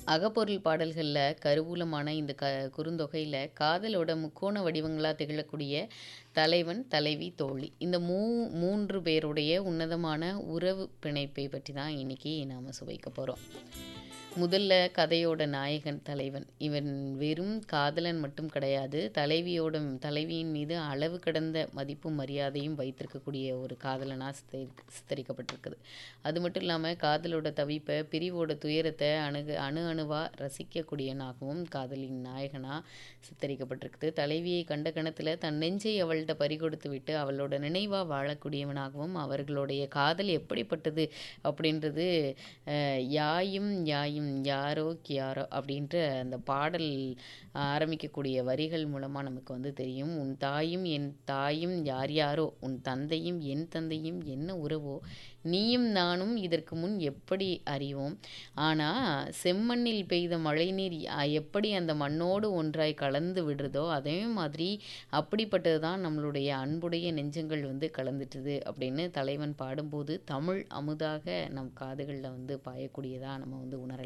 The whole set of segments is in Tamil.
அகப்பொருள் பாடல்களில் கருவூலமான இந்த க குறுந்தொகையில் காதலோட முக்கோண வடிவங்களாக திகழக்கூடிய தலைவன் தலைவி தோழி இந்த மூ மூன்று பேருடைய உன்னதமான உறவு பிணைப்பை பற்றி தான் இன்னைக்கு நாம் சுவைக்க போகிறோம் முதல்ல கதையோட நாயகன் தலைவன் இவன் வெறும் காதலன் மட்டும் கிடையாது தலைவியோட தலைவியின் மீது அளவு கடந்த மதிப்பும் மரியாதையும் வைத்திருக்கக்கூடிய ஒரு காதலனாக சித்தரி சித்தரிக்கப்பட்டிருக்குது அது மட்டும் இல்லாமல் காதலோட தவிப்பை பிரிவோட துயரத்தை அணுகு அணு அணுவாக ரசிக்கக்கூடியவனாகவும் காதலின் நாயகனாக சித்தரிக்கப்பட்டிருக்குது தலைவியை கண்ட கணத்தில் தன் நெஞ்சை அவள்கிட்ட பறிகொடுத்து விட்டு அவளோட நினைவாக வாழக்கூடியவனாகவும் அவர்களுடைய காதல் எப்படிப்பட்டது அப்படின்றது அஹ், யாயும் யாயும் யாரோ கியாரோ அப்படின்ற அந்த பாடல் ஆரம்பிக்கக்கூடிய வரிகள் மூலமாக நமக்கு வந்து தெரியும் உன் தாயும் என் தாயும் யார் யாரோ உன் தந்தையும் என் தந்தையும் என்ன உறவோ நீயும் நானும் இதற்கு முன் எப்படி அறிவோம் ஆனால் செம்மண்ணில் பெய்த மழைநீர் அ- எப்படி அந்த மண்ணோடு ஒன்றாய் கலந்து விடுறதோ அதே மாதிரி அப்படிப்பட்டது தான் நம்மளுடைய அன்புடைய நெஞ்சங்கள் வந்து கலந்துட்டுது அப்படின்னு தலைவன் பாடும்போது தமிழ் அமுதாக நம் காதுகளில் வந்து பாயக்கூடியதாக நம்ம வந்து உணரலாம்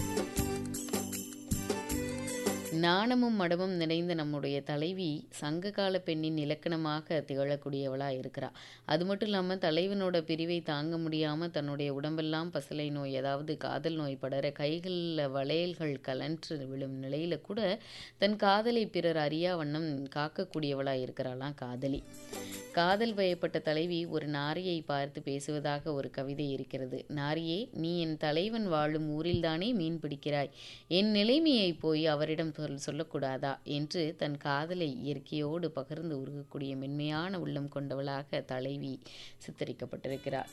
நாணமும் மடமும் நிறைந்த நம்முடைய தலைவி சங்ககால பெண்ணின் இலக்கணமாக திகழக்கூடியவளாக இருக்கிறா அது மட்டும் இல்லாமல் தலைவனோட பிரிவை தாங்க முடியாமல் தன்னுடைய உடம்பெல்லாம் பசலை நோய் அதாவது காதல் நோய் படர கைகளில் வளையல்கள் கலன்று விழும் நிலையில் கூட தன் காதலை பிறர் அறியா வண்ணம் காக்கக்கூடியவளாக இருக்கிறாளாம் காதலி காதல் பயப்பட்ட தலைவி ஒரு நாரியை பார்த்து பேசுவதாக ஒரு கவிதை இருக்கிறது நாரியே நீ என் தலைவன் வாழும் ஊரில்தானே மீன் பிடிக்கிறாய் என் நிலைமையை போய் அவரிடம் சொல் சொல்லக்கூடாதா என்று தன் காதலை இயற்கையோடு பகிர்ந்து உருகக்கூடிய மென்மையான உள்ளம் கொண்டவளாக தலைவி சித்தரிக்கப்பட்டிருக்கிறார்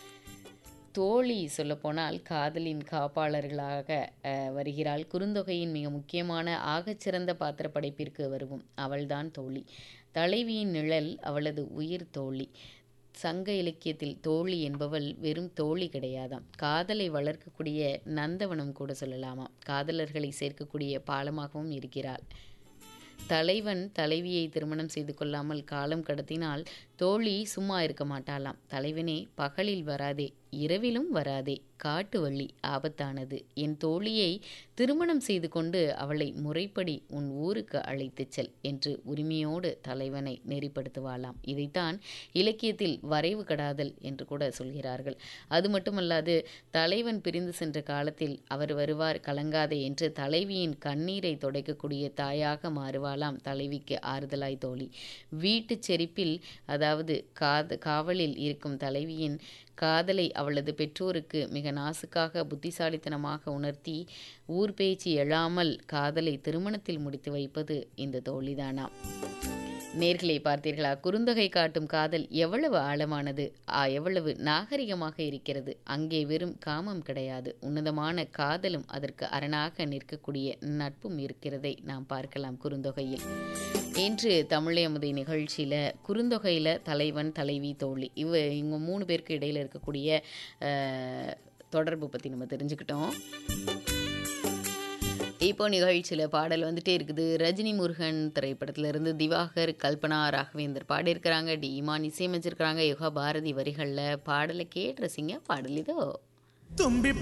தோழி சொல்லப்போனால் காதலின் காப்பாளர்களாக அஹ், வருகிறாள் குறுந்தொகையின் மிக முக்கியமான ஆகச்சிறந்த பாத்திர படைப்பிற்கு வருவோம் அவள்தான் தோழி தலைவியின் நிழல் அவளது உயிர் தோழி சங்க இலக்கியத்தில் தோழி என்பவள் வெறும் தோழி கிடையாதாம் காதலை வளர்க்கக்கூடிய நந்தவனம் கூட சொல்லலாமாம் காதலர்களை சேர்க்கக்கூடிய பாலமாகவும் இருக்கிறாள் தலைவன் தலைவியை திருமணம் செய்து கொள்ளாமல் காலம் கடத்தினால் தோழி சும்மா இருக்க மாட்டாளாம் தலைவனே பகலில் வராதே இரவிலும் வராதே காட்டு வள்ளி ஆபத்தானது என் தோழியை திருமணம் செய்து கொண்டு அவளை முறைப்படி உன் ஊருக்கு அழைத்துச் செல் என்று உரிமையோடு தலைவனை நெறிப்படுத்துவாளாம் இதைத்தான் இலக்கியத்தில் வரைவு கடாதல் என்று கூட சொல்கிறார்கள் அது மட்டுமல்லாது தலைவன் பிரிந்து சென்ற காலத்தில் அவர் வருவார் கலங்காதே என்று தலைவியின் கண்ணீரை துடைக்கக்கூடிய தாயாக மாறுவாளாம் தலைவிக்கு ஆறுதலாய் தோழி வீட்டுச் செரிப்பில் அதாவது காத காவலில் இருக்கும் தலைவியின் காதலை அவளது பெற்றோருக்கு மிக நாசுக்காக புத்திசாலித்தனமாக உணர்த்தி ஊர் பேச்சு எழாமல் காதலை திருமணத்தில் முடித்து வைப்பது இந்த தோழிதானாம் நேர்களை பார்த்தீர்களா குறுந்தொகை காட்டும் காதல் எவ்வளவு ஆழமானது ஆ, எவ்வளவு நாகரிகமாக இருக்கிறது அங்கே வெறும் காமம் கிடையாது உன்னதமான காதலும் அதற்கு அரணாக நிற்கக்கூடிய நட்பும் இருக்கிறதை நாம் பார்க்கலாம் குறுந்தொகையில் இன்று தமிழமுதை நிகழ்ச்சியில் குறுந்தொகையில் தலைவன் தலைவி தோழி இவ இவங்க மூணு பேருக்கு இடையில் இருக்கக்கூடிய அஹ், தொடர்பு பற்றி நம்ம தெரிஞ்சுக்கிட்டோம் இப்போ நிகழ்ச்சியில் பாடல் வந்துட்டே இருக்குது ரஜினி முருகன் திரைப்படத்துல இருந்து திவாகர் கல்பனா ராகவேந்தர் பாடியிருக்கிறாங்க டி இமான் இசையமைச்சிருக்கிறாங்க யுகா பாரதி வரிகளில் பாடலை கேட்டு ரசிங்க பாடல் இதோ தும்பி